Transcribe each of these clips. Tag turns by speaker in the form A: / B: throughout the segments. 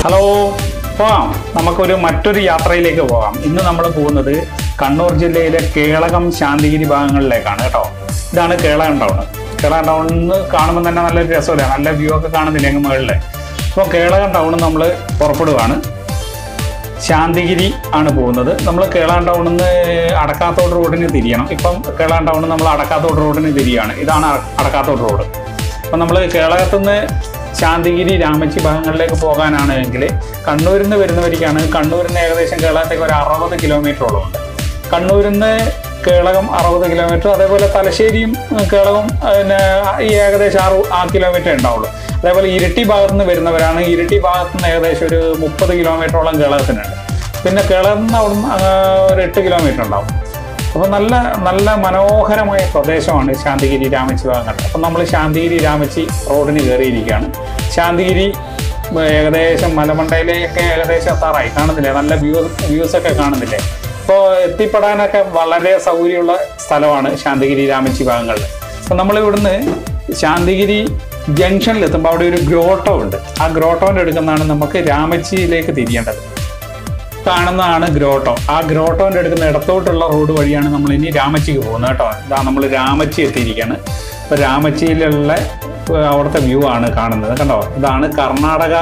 A: hello പോകാം നമുക്കൊരു മറ്റൊരു യാത്രയിലേക്ക് പോകാം ഇന്ന് നമ്മൾ പോകുന്നത് കണ്ണൂർ ജില്ലയിലെ കേളകം ശാന്തിഗിരി ഭാഗങ്ങളിലേക്കാണ് കേട്ടോ ഇതാണ് കേളകം ടൗൺ കേളകം ടൗണിൽ കാണുമ്പോൾ തന്നെ നല്ലൊരു രസമല്ലേ നല്ല വ്യൂ ഒക്കെ കാണുന്നില്ലേ അങ്ങ് മുകളിൽ അപ്പോൾ കേളകം ടൗൺ നമ്മൾ പുറപ്പെടുകയാണ് ശാന്തിഗിരി ആണ് പോകുന്നത് നമ്മൾ കേളാൻ ടൗണിൽ നിന്ന് അടക്കാത്തോട് റോഡിന് തിരിയണം ഇപ്പം കേളാൻ ടൗണിൽ നമ്മൾ അടക്കാത്തോട് റോഡിന് തിരിയാണ് ഇതാണ് അട- അടക്കാത്തോട് റോഡ് അപ്പം നമ്മൾ കേളകത്തുനിന്ന് ശാന്തിഗിരി രാമച്ചി ഭാഗങ്ങളിലേക്ക് പോകാനാണ് എങ്കിൽ കണ്ണൂരിൽ നിന്ന് വരുന്നവരിക്കാണ് കണ്ണൂരിൽ നിന്ന് ഏകദേശം കേളകത്തേക്ക് ഒരു അറുപത് കിലോമീറ്ററോളം ഉണ്ട് കണ്ണൂരിൽ നിന്ന് കേളകം അറുപത് കിലോമീറ്റർ അതേപോലെ തലശ്ശേരിയും ഉം, കേളകം പിന്നെ ഈ ഏകദേശം ആറ് ആ കിലോമീറ്റർ ഉണ്ടാവുള്ളൂ അതേപോലെ ഇരിട്ടി ഭാഗത്ത് നിന്ന് വരുന്നവരാണ് ഇരിട്ടി ഭാഗത്ത് നിന്ന് ഏകദേശം ഒരു മുപ്പത് കിലോമീറ്ററോളം കേളകത്തിനുണ്ട് പിന്നെ കേളകം നിന്ന് അവിടുന്ന് ആ, ഒരു എട്ട് കിലോമീറ്റർ ഉണ്ടാവും അപ്പോൾ നല്ല നല്ല മനോഹരമായ പ്രദേശമാണ് ശാന്തിഗിരി രാമച്ചി ഭാഗങ്ങൾ അപ്പം നമ്മൾ ശാന്തിഗിരി രാമച്ചി റോഡിന് കയറിയിരിക്കുകയാണ് ശാന്തിഗിരി ഏകദേശം മലമണ്ടയിലേക്ക് ഏകദേശം എത്താറായി കാണുന്നില്ലേ നല്ല വ്യൂ വ്യൂസ് ഒക്കെ കാണുന്നില്ലേ അപ്പോൾ എത്തിപ്പെടാനൊക്കെ വളരെ സൗകര്യമുള്ള സ്ഥലമാണ് ശാന്തിഗിരി രാമച്ചി ഭാഗങ്ങളിൽ അപ്പം നമ്മൾ ഇവിടുന്ന് ശാന്തിഗിരി ജംഗ്ഷനിൽ എത്തുമ്പോൾ അവിടെ ഒരു ഗ്രോട്ടോ ഉണ്ട് ആ ഗ്രോട്ടോൻ്റെ എടുക്കുന്നതാണ് നമുക്ക് രാമച്ചിയിലേക്ക് തിരിയേണ്ടത് കാണുന്നതാണ് ഗ്രോട്ടോ ആ ഗ്രോട്ടോന്റെ എടുക്കുന്ന ഇടത്തോട്ടുള്ള റോഡ് വഴിയാണ് നമ്മൾ ഇനി രാമച്ചിക്ക് പോകുന്നത് കേട്ടോ ഇതാ നമ്മൾ രാമച്ചി എത്തിയിരിക്കുകയാണ് അപ്പോൾ രാമച്ചിയിലുള്ള ഏർ, അവിടുത്തെ വ്യൂ ആണ് കാണുന്നത് കണ്ടോ ഇതാണ് കർണാടക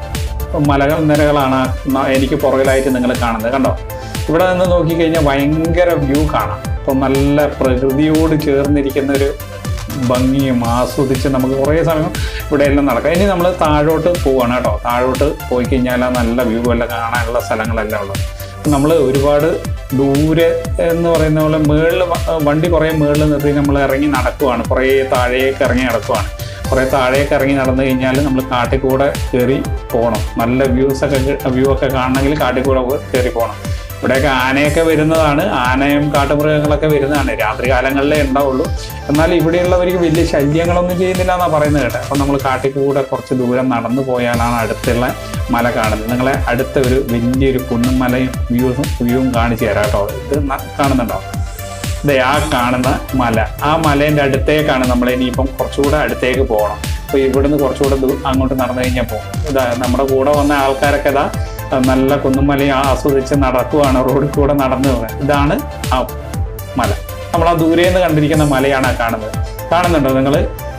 A: മലകൾ നിരകളാണ് ന- എനിക്ക് പുറകിലായിട്ട് നിങ്ങൾ കാണുന്നത് കണ്ടോ ഇവിടെ നിന്ന് നോക്കിക്കഴിഞ്ഞാൽ ഭയങ്കര വ്യൂ കാണാം അപ്പം നല്ല പ്രകൃതിയോട് ചേർന്നിരിക്കുന്ന ഒരു ഭംഗിയും ആസ്വദിച്ച് നമുക്ക് കുറേ സമയം ഇവിടെ എല്ലാം നടക്കാം ഇനി നമ്മൾ താഴോട്ട് പോവാണ് കേട്ടോ താഴോട്ട് പോയി കഴിഞ്ഞാൽ നല്ല വ്യൂ എല്ലാം കാണാനുള്ള സ്ഥലങ്ങളെല്ലാം ഉള്ളത് നമ്മൾ ഒരുപാട് ദൂരെ എന്ന് പറയുന്ന പോലെ മേളിൽ വണ്ടി കുറേ മേളിൽ നിർത്തി നമ്മൾ ഇറങ്ങി നടക്കുവാണ് കുറേ താഴേക്ക് ഇറങ്ങി നടക്കുവാണ് കുറേ താഴേക്ക് ഇറങ്ങി നടന്നു കഴിഞ്ഞാൽ നമ്മൾ കാട്ടിൽ കൂടെ കയറി പോകണം നല്ല വ്യൂസ് ഒക്കെ വ്യൂ ഒക്കെ കാണണമെങ്കിൽ കാട്ടിൽ കൂടെ കയറി പോകണം ഇവിടെയൊക്കെ ആനയൊക്കെ വരുന്നതാണ് ആനയും കാട്ടുമൃഗങ്ങളൊക്കെ വരുന്നതാണ് രാത്രി കാലങ്ങളിലേ ഉണ്ടാവുള്ളൂ എന്നാൽ ഇവിടെയുള്ളവർക്ക് വലിയ ശല്യങ്ങളൊന്നും ചെയ്യുന്നില്ല എന്നാണ് പറയുന്നത് കേട്ടോ അപ്പം നമ്മൾ കാട്ടിൽ കൂടെ കുറച്ച് ദൂരം നടന്നു പോയാലാണ് അടുത്തുള്ള മല കാണുന്നത് നിങ്ങളെ അടുത്ത ഒരു വലിയൊരു കുന്നും മലയും വ്യൂസും വ്യൂവും കാണിച്ചു തരാം കേട്ടോ ഇത് ന- കാണുന്നുണ്ടോ ദേ ആ കാണുന്ന മല ആ മലേൻ്റെ അടുത്തേക്കാണ് നമ്മൾ ഇനിയിപ്പം കുറച്ചുകൂടെ അടുത്തേക്ക് പോകണം അപ്പോൾ ഇവിടുന്ന് കുറച്ചുകൂടെ ദൂ- അങ്ങോട്ട് നടന്നു കഴിഞ്ഞാൽ പോകും ഇതാ നമ്മുടെ കൂടെ വന്ന ആൾക്കാരൊക്കെ ഇതാ നല്ല കുന്നുമലയും ആസ്വദിച്ച് നടക്കുവാണ് റോഡിൽ കൂടെ നടന്നു പോകുന്നത് ഇതാണ് ആ മല നമ്മൾ ആ ദൂരെ നിന്ന് കണ്ടിരിക്കുന്ന മലയാണ് ആ കാണുന്നത് കാണുന്നുണ്ടോ നിങ്ങൾ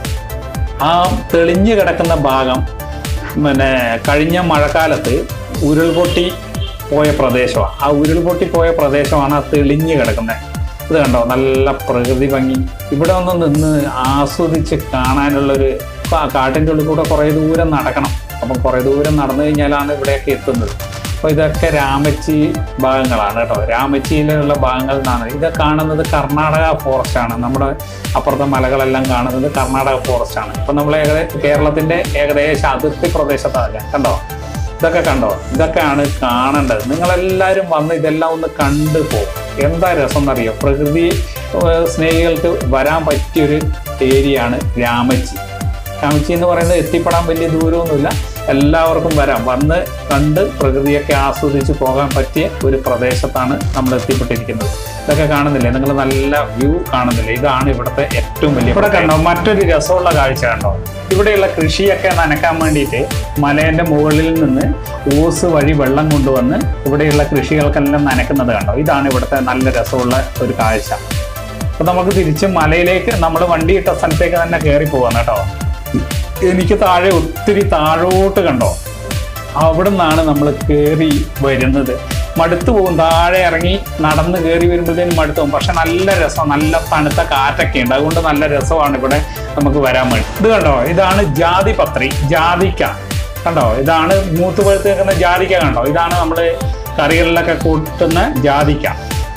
A: ആ തെളിഞ്ഞു കിടക്കുന്ന ഭാഗം പിന്നെ കഴിഞ്ഞ മഴക്കാലത്ത് ഉരുൾപൊട്ടി പോയ പ്രദേശമാണ് ആ ഉരുൾപൊട്ടി പോയ പ്രദേശമാണ് ആ തെളിഞ്ഞു കിടക്കുന്നത് ഇത് കണ്ടോ നല്ല പ്രകൃതി ഭംഗി ഇവിടെ ഒന്ന് നിന്ന് ആസ്വദിച്ച് കാണാനുള്ളൊരു കാ- കാട്ടിൻ്റെ ഉള്ളിൽ കൂടെ കുറേ ദൂരം നടക്കണം അപ്പം കുറേ ദൂരം നടന്നു കഴിഞ്ഞാലാണ് ഇവിടെയൊക്കെ എത്തുന്നത് അപ്പോൾ ഇതൊക്കെ രാമച്ചി ഭാഗങ്ങളാണ് കേട്ടോ രാമച്ചിയിലുള്ള ഭാഗങ്ങളിൽ നിന്നാണ് ഇത് കാണുന്നത് കർണാടക ഫോറസ്റ്റ് ആണ് നമ്മുടെ അപ്പുറത്തെ മലകളെല്ലാം കാണുന്നത് കർണാടക ഫോറസ്റ്റ് ആണ് ഇപ്പം നമ്മൾ ഏകദേശം കേരളത്തിൻ്റെ ഏകദേശം അതിർത്തി പ്രദേശത്താണ് കണ്ടോ ഇതൊക്കെ കണ്ടോ ഇതൊക്കെയാണ് കാണേണ്ടത് നിങ്ങളെല്ലാവരും വന്ന് ഇതെല്ലാം ഒന്ന് കണ്ടു പോകും എന്താ രസം എന്നറിയോ പ്രകൃതി ഏഹ്, സ്നേഹികൾക്ക് വരാൻ പറ്റിയൊരു ഏരിയയാണ് രാമച്ചി രാമച്ചി എന്ന് പറയുന്നത് എത്തിപ്പെടാൻ വലിയ ദൂരമൊന്നുമില്ല എല്ലാവർക്കും വരാം വന്ന് കണ്ട് പ്രകൃതിയൊക്കെ ആസ്വദിച്ച് പോകാൻ പറ്റിയ ഒരു പ്രദേശത്താണ് നമ്മൾ എത്തിപ്പെട്ടിരിക്കുന്നത് ഇതൊക്കെ കാണുന്നില്ലേ നിങ്ങൾ നല്ല വ്യൂ കാണുന്നില്ലേ ഇതാണ് ഇവിടുത്തെ ഏറ്റവും വലിയ ഇവിടെ കണ്ടോ മറ്റൊരു രസമുള്ള കാഴ്ച കണ്ടോ ഇവിടെയുള്ള കൃഷിയൊക്കെ നനക്കാൻ വേണ്ടിയിട്ട് മലേൻ്റെ മുകളിൽ നിന്ന് ഓസ് വഴി വെള്ളം കൊണ്ടുവന്ന് ഇവിടെയുള്ള കൃഷികൾക്കെല്ലാം നനക്കുന്നത് കണ്ടോ ഇതാണ് ഇവിടുത്തെ നല്ല രസമുള്ള ഒരു കാഴ്ച അപ്പൊ നമുക്ക് തിരിച്ച് മലയിലേക്ക് നമ്മൾ വണ്ടി ഇട്ട സ്ഥലത്തേക്ക് തന്നെ കയറി പോവാണ് കേട്ടോ എനിക്ക് താഴെ ഒത്തിരി താഴോട്ട് കണ്ടോ അവിടെ നിന്നാണ് നമ്മൾ കയറി വരുന്നത് മടുത്തു പോകും താഴെ ഇറങ്ങി നടന്ന് കയറി വരുമ്പോഴത്തേനും മടുത്തു പോകും പക്ഷെ നല്ല രസം നല്ല തണുത്ത കാറ്റൊക്കെ ഉണ്ട് അതുകൊണ്ട് നല്ല രസമാണ് ഇവിടെ നമുക്ക് വരാൻ വേണ്ടി ഇത് കണ്ടോ ഇതാണ് ജാതിപത്രി ജാതിക്ക കണ്ടോ ഇതാണ് മൂത്ത് പഴുത്ത് നിൽക്കുന്ന ജാതിക്ക കണ്ടോ ഇതാണ് നമ്മൾ കറികളിലൊക്കെ കൂട്ടുന്ന ജാതിക്ക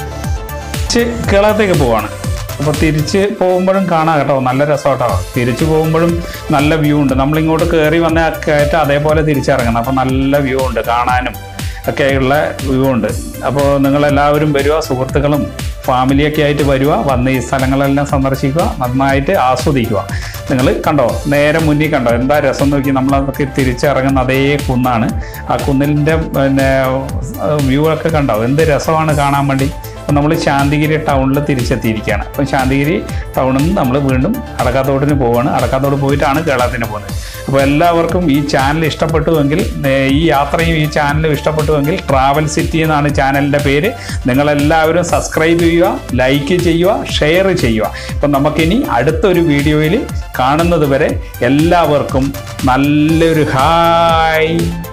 A: തിരിച്ച് കേരളത്തേക്ക് പോവാണ് അപ്പോൾ തിരിച്ച് പോകുമ്പോഴും കാണാം കേട്ടോ നല്ല രസം കേട്ടോ തിരിച്ച് പോകുമ്പോഴും നല്ല വ്യൂ ഉണ്ട് നമ്മളിങ്ങോട്ട് കയറി വന്ന ആ കയറ്റം അതേപോലെ തിരിച്ചിറങ്ങണം അപ്പോൾ നല്ല വ്യൂ ഉണ്ട് കാണാനും ഒക്കെയുള്ള വ്യൂ ഉണ്ട് അപ്പോൾ നിങ്ങളെല്ലാവരും വരിക സുഹൃത്തുക്കളും ഫാമിലിയൊക്കെ ആയിട്ട് വരിക വന്ന് ഈ സ്ഥലങ്ങളെല്ലാം സന്ദർശിക്കുക നന്നായിട്ട് ആസ്വദിക്കുക നിങ്ങൾ കണ്ടോ നേരെ മുന്നിൽ കണ്ടോ എന്താ രസം നോക്കി നമ്മൾ അതൊക്കെ തിരിച്ചിറങ്ങുന്ന അതേ കുന്നാണ് ആ കുന്നിൻ്റെ പിന്നെ വ്യൂ ഒക്കെ കണ്ടോ എന്ത് രസമാണ് കാണാൻ വേണ്ടി അപ്പം നമ്മൾ ശാന്തിഗിരി ടൗണിൽ തിരിച്ചെത്തിയിരിക്കുകയാണ് അപ്പം ശാന്തിഗിരി ടൗണിൽ നിന്ന് നമ്മൾ വീണ്ടും അടക്കാത്തോടിന് പോവുകയാണ് അടക്കാത്തോട് പോയിട്ടാണ് കേരളത്തിന് പോകുന്നത് അപ്പോൾ എല്ലാവർക്കും ഈ ചാനൽ ഇഷ്ടപ്പെട്ടുവെങ്കിൽ ഏ, ഈ യാത്രയും ഈ ചാനലും ഇഷ്ടപ്പെട്ടുവെങ്കിൽ ട്രാവൽ സിറ്റി എന്നാണ് ചാനലിൻ്റെ പേര് നിങ്ങളെല്ലാവരും സബ്സ്ക്രൈബ് ചെയ്യുക ലൈക്ക് ചെയ്യുക ഷെയർ ചെയ്യുക അപ്പം നമുക്കിനി അടുത്തൊരു വീഡിയോയിൽ കാണുന്നത് വരെ എല്ലാവർക്കും നല്ലൊരു ഹായ്